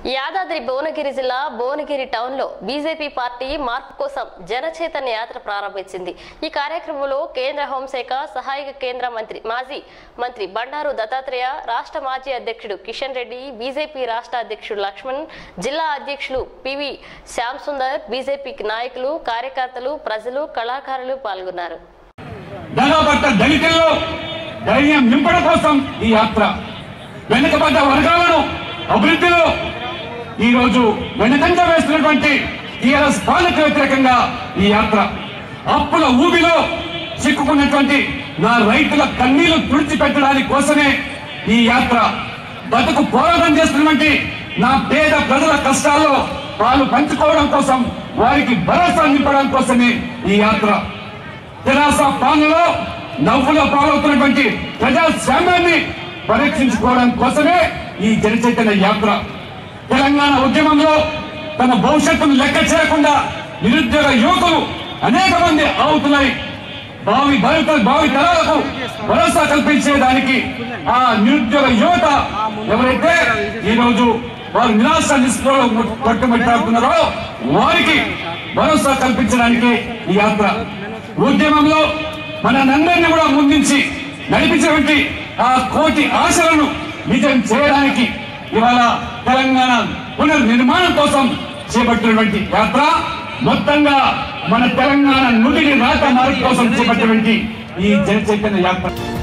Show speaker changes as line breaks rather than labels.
యాదాద్రి భువనగిరి జిల్లా భువనగిరి టౌన్ లో BJP party మార్పు కోసం జనచైతన్య యాత్ర ప్రారంభించింది ఈ కార్యక్రమంలో కేంద్ర హోంశాఖ సహాయక కేంద్ర మంత్రి మాజీ మంత్రి బండారు దత్తాత్రేయ రాష్ట్ర మాజీ అధ్యక్షుడు కిషన్ రెడ్డి బీజేపీ రాష్ట్ర అధ్యక్షుడు లక్ష్మణ్ జిల్లా అధ్యక్షులు పివి శ్యామ్ సుందర్ బీజేపీ నాయకులు కార్యకర్తలు ప్రజలు కళాకారులు పాల్గొన్నారు
ధనపట్ట దళితుల్లో ధైర్యం నింపడం కోసం ఈ యాత్ర వెనుకబడ్డ వర్గాలను అభివృద్ధిలో ఈ రోజు వెనుకంజ వేస్తున్నటువంటి టీఆర్ఎస్ పాలక వ్యతిరేకంగా ఈ యాత్ర అప్పుల ఊబిలో చిక్కుకున్నటువంటి నా రైతుల కన్నీళ్లు తుడిచిపెట్టడానికి కోసమే ఈ యాత్ర బతుకు పోరాటం చేస్తున్నటువంటి నా పేద ప్రజల కష్టాల్లో వాళ్ళు పంచుకోవడం కోసం వారికి భరోసా నింపడం కోసమే ఈ యాత్ర తెరాస పాలనలో నవ్వులో పాలవుతున్నటువంటి ప్రజాస్వామ్యాన్ని పరీక్షించుకోవడం కోసమే ఈ జనచైతన్య యాత్ర తెలంగాణ ఉద్యమంలో తమ భవిష్యత్తును లెక్క చేయకుండా నిరుద్యోగ యువకులు అనేక మంది అవుతున్నాయి భావి భవిత భావి తరాలకు భరోసా కల్పించేదానికి ఆ నిరుద్యోగ యువత ఎవరైతే ఈ రోజు వారు నిరాశ నిస్పృహలో పట్టుబట్టాడుతున్నారో వారికి భరోసా కల్పించడానికి ఈ యాత్ర ఉద్యమంలో మనందరినీ కూడా ముందుంచి నడిపించినటువంటి ఆ కోటి ఆశలను నిజం చేయడానికి ఇవాళ తెలంగాణ పునర్నిర్మాణం కోసం చేపట్టినటువంటి యాత్ర మొత్తంగా మన తెలంగాణ నుడిని రాత మార్పు కోసం చేపట్టినటువంటి ఈ జన చైతన్య యాత్ర